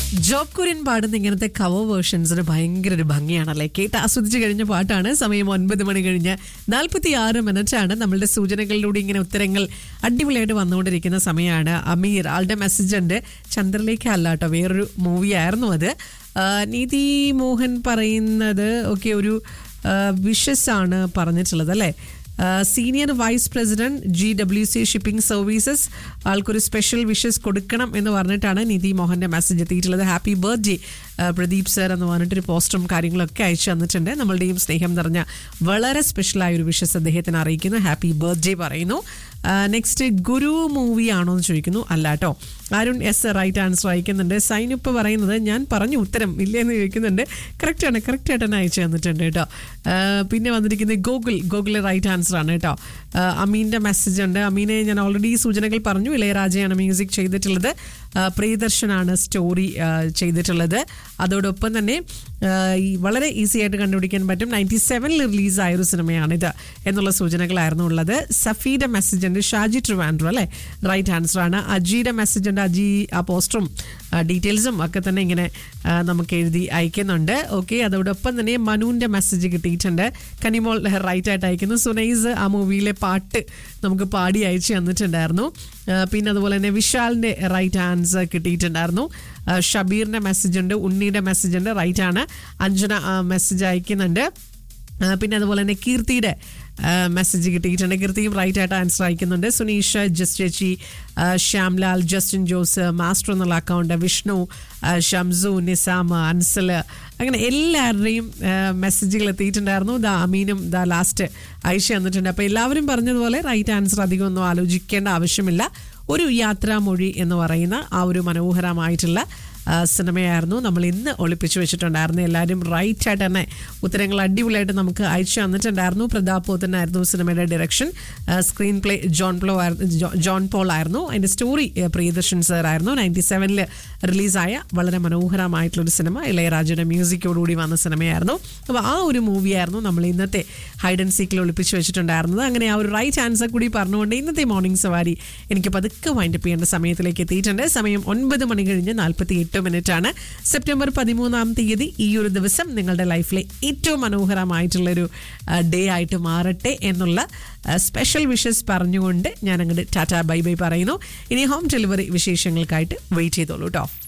job Kurian പാടുന്ന ഇങ്ങനത്തെ cover വേർഷൻസിന് ഭയങ്കര ഒരു ഭംഗിയാണല്ലേ കേട്ട് ആസ്വദിച്ച് കഴിഞ്ഞ പാട്ടാണ് സമയം ഒൻപത് മണി കഴിഞ്ഞ് നാൽപ്പത്തി ആറ് മിനിറ്റാണ് നമ്മളുടെ സൂചനകളിലൂടെ ഇങ്ങനെ ഉത്തരങ്ങൾ അടിപൊളിയായിട്ട് വന്നുകൊണ്ടിരിക്കുന്ന സമയമാണ് അമീർ ആളുടെ മെസ്സേജ് ഉണ്ട് ചന്ദ്രലേഖ അല്ല കേട്ടോ വേറൊരു മൂവി ആയിരുന്നു അത് ആ, നീതി മോഹൻ പറയുന്നത് ഓക്കെ ഒരു വിഷസ് ആണ് പറഞ്ഞിട്ടുള്ളത് അല്ലേ senior vice president G W C shipping services ആൾക്കൊരു സ്പെഷ്യൽ വിഷസ് കൊടുക്കണം എന്ന് പറഞ്ഞിട്ടാണ് നിധി മോഹന്റെ മെസ്സേജ് എത്തിയിട്ടുള്ളത് ഹാപ്പി ബർത്ത്ഡേ പ്രദീപ് സർ എന്ന് പറഞ്ഞിട്ടൊരു പോസ്റ്ററും കാര്യങ്ങളൊക്കെ അയച്ചു തന്നിട്ടുണ്ട് നമ്മളുടെയും സ്നേഹം നിറഞ്ഞ വളരെ സ്പെഷ്യലായ ഒരു വിഷസ് അദ്ദേഹത്തിന് അറിയിക്കുന്നു ഹാപ്പി ബർത്ത്ഡേ പറയുന്നു നെക്സ്റ്റ് ഗുരു മൂവി ആണോ എന്ന് ചോദിക്കുന്നു അല്ല കേട്ടോ അരുൺ എസ് റൈറ്റ് ആൻസർ അയക്കുന്നുണ്ട് സൈനുപ്പ് പറയുന്നത് ഞാൻ പറഞ്ഞു ഉത്തരം ഇല്ലെന്ന് ചോദിക്കുന്നുണ്ട് കറക്റ്റ് ആണ് കറക്റ്റ് ആയിട്ട് തന്നെ അയച്ചു തന്നിട്ടുണ്ട് കേട്ടോ ആ, പിന്നെ വന്നിരിക്കുന്നത് ഗൂഗിൾ ഗൂഗിൾ റൈറ്റ് ആൻസർ ആണ് കേട്ടോ ആ, അമീൻ്റെ മെസ്സേജ് ഉണ്ട് അമീനെ ഞാൻ ഓൾറെഡി സൂചനകൾ പറഞ്ഞു ഇളയരാജയാണ് മ്യൂസിക് ചെയ്തിട്ടുള്ളത് ആ, പ്രിയദർശനാണ് സ്റ്റോറി ആ, ചെയ്തിട്ടുള്ളത് അതോടൊപ്പം തന്നെ ആ, ഈ വളരെ ഈസി ആയിട്ട് കണ്ടുപിടിക്കാൻ പറ്റും നയൻറ്റി സെവനിൽ റിലീസായ ഒരു സിനിമയാണിത് എന്നുള്ള സൂചനകളായിരുന്നു ഉള്ളത് സഫീയുടെ മെസ്സേജ് ഉണ്ട് ഷാജി ട്രിവാൻഡ്രോ അല്ലേ റൈറ്റ് ആൻസർ ആണ് അജിയുടെ മെസ്സേജ് ഉണ്ട് അജി ആ പോസ്റ്ററും ഡീറ്റെയിൽസും ഒക്കെ തന്നെ ഇങ്ങനെ ആ, നമുക്ക് എഴുതി അയക്കുന്നുണ്ട് ഓക്കെ അതോടൊപ്പം തന്നെ മനുവിൻ്റെ മെസ്സേജ് കിട്ടിയിട്ടുണ്ട് കനിമോൾ റൈറ്റ് ആയിട്ട് അയക്കുന്നു സുനൈസ് ആ മൂവിയിലെ പാട്ട് നമുക്ക് പാടി അയച്ചു തന്നിട്ടുണ്ടായിരുന്നു ആ, പിന്നെ അതുപോലെ തന്നെ വിശാലിൻ്റെ റൈറ്റ് ആൻസർ കിട്ടിയിട്ടുണ്ടായിരുന്നു ആ, ഷബീറിൻ്റെ മെസ്സേജ് ഉണ്ട് ഉണ്ണിയുടെ മെസ്സേജ് ഉണ്ട് റൈറ്റ് ആണ് അഞ്ജന മെസ്സേജ് അയക്കുന്നുണ്ട് ആ, പിന്നെ അതുപോലെ തന്നെ കീർത്തിയുടെ മെസ്സേജ് കിട്ടിയിട്ടുണ്ട് കീർത്തിയും റൈറ്റ് ആയിട്ട് ആൻസർ അയക്കുന്നുണ്ട് സുനീഷ് ജസ് ചേച്ചി ആ, ശ്യാംലാൽ ജസ്റ്റിൻ ജോസ് മാസ്റ്റർ എന്നുള്ള അക്കൗണ്ട് വിഷ്ണു ആ, ഷംസു നിസാം അൻസൽ അങ്ങനെ എല്ലാവരുടെയും മെസ്സേജുകൾ എത്തിയിട്ടുണ്ടായിരുന്നു ദാ അമീനും ദാ ലാസ്റ്റ് ഐഷ വന്നിട്ടുണ്ട് അപ്പോൾ എല്ലാവരും പറഞ്ഞതുപോലെ റൈറ്റ് ആൻസർ അധികം ഒന്നും ആലോചിക്കേണ്ട ആവശ്യമില്ല ഒരു യാത്രാമൊഴി എന്ന് പറയുന്ന ആ ഒരു മനോഹരമായിട്ടുള്ള ആ, സിനിമയായിരുന്നു നമ്മൾ ഇന്ന് ഒളിപ്പിച്ചു വെച്ചിട്ടുണ്ടായിരുന്നു എല്ലാവരും റൈറ്റ് ആയിട്ട് തന്നെ ഉത്തരങ്ങൾ അടിപൊളിയായിട്ട് നമുക്ക് അയച്ചു തന്നിട്ടുണ്ടായിരുന്നു പ്രതാപ് പോത്തനായിരുന്നു സിനിമയുടെ ഡയറക്ഷൻ സ്ക്രീൻ പ്ലേ ജോൺ പ്ലോ ആയിരുന്നു ജോ- ജോൺ പോൾ ആയിരുന്നു അതിൻ്റെ സ്റ്റോറി പ്രിയദർശൻ സർ ആയിരുന്നു നയൻറ്റി സെവനിൽ റിലീസായ വളരെ മനോഹരമായിട്ടുള്ളൊരു സിനിമ ഇളയരാജയുടെ മ്യൂസിക്കോടുകൂടി വന്ന സിനിമയായിരുന്നു അപ്പോൾ ആ ഒരു മൂവിയായിരുന്നു നമ്മൾ ഇന്നത്തെ ഹൈഡ് ആൻഡ് സീക്കിൽ ഒളിപ്പിച്ചു വെച്ചിട്ടുണ്ടായിരുന്നത് അങ്ങനെ ആ ഒരു റൈറ്റ് ആൻസർ കൂടി പറഞ്ഞുകൊണ്ട് ഇന്നത്തെ മോർണിംഗ് സവാരി എനിക്ക് പതുക്കെ വൈൻഡപ്പ് ചെയ്യേണ്ട സമയത്തിലേക്ക് എത്തിയിട്ടുണ്ട് സമയം ഒൻപത് മണി കഴിഞ്ഞ് നാൽപ്പത്തി എട്ട് മിനിറ്റ് ആണ് സെപ്റ്റംബർ പതിമൂന്നാം തീയതി ഈ ഒരു ദിവസം നിങ്ങളുടെ ലൈഫിലെ ഏറ്റവും മനോഹരമായിട്ടുള്ളൊരു ഡേ ആയിട്ട് മാറട്ടെ എന്നുള്ള സ്പെഷ്യൽ വിഷസ് പറഞ്ഞുകൊണ്ട് ഞാൻ അങ്ങോട്ട് ടാറ്റ ബൈ ബൈ പറയുന്നു ഇനി ഹോം ഡെലിവറി വിശേഷങ്ങൾക്കായിട്ട് വെയിറ്റ് ചെയ്തോളൂ കേട്ടോ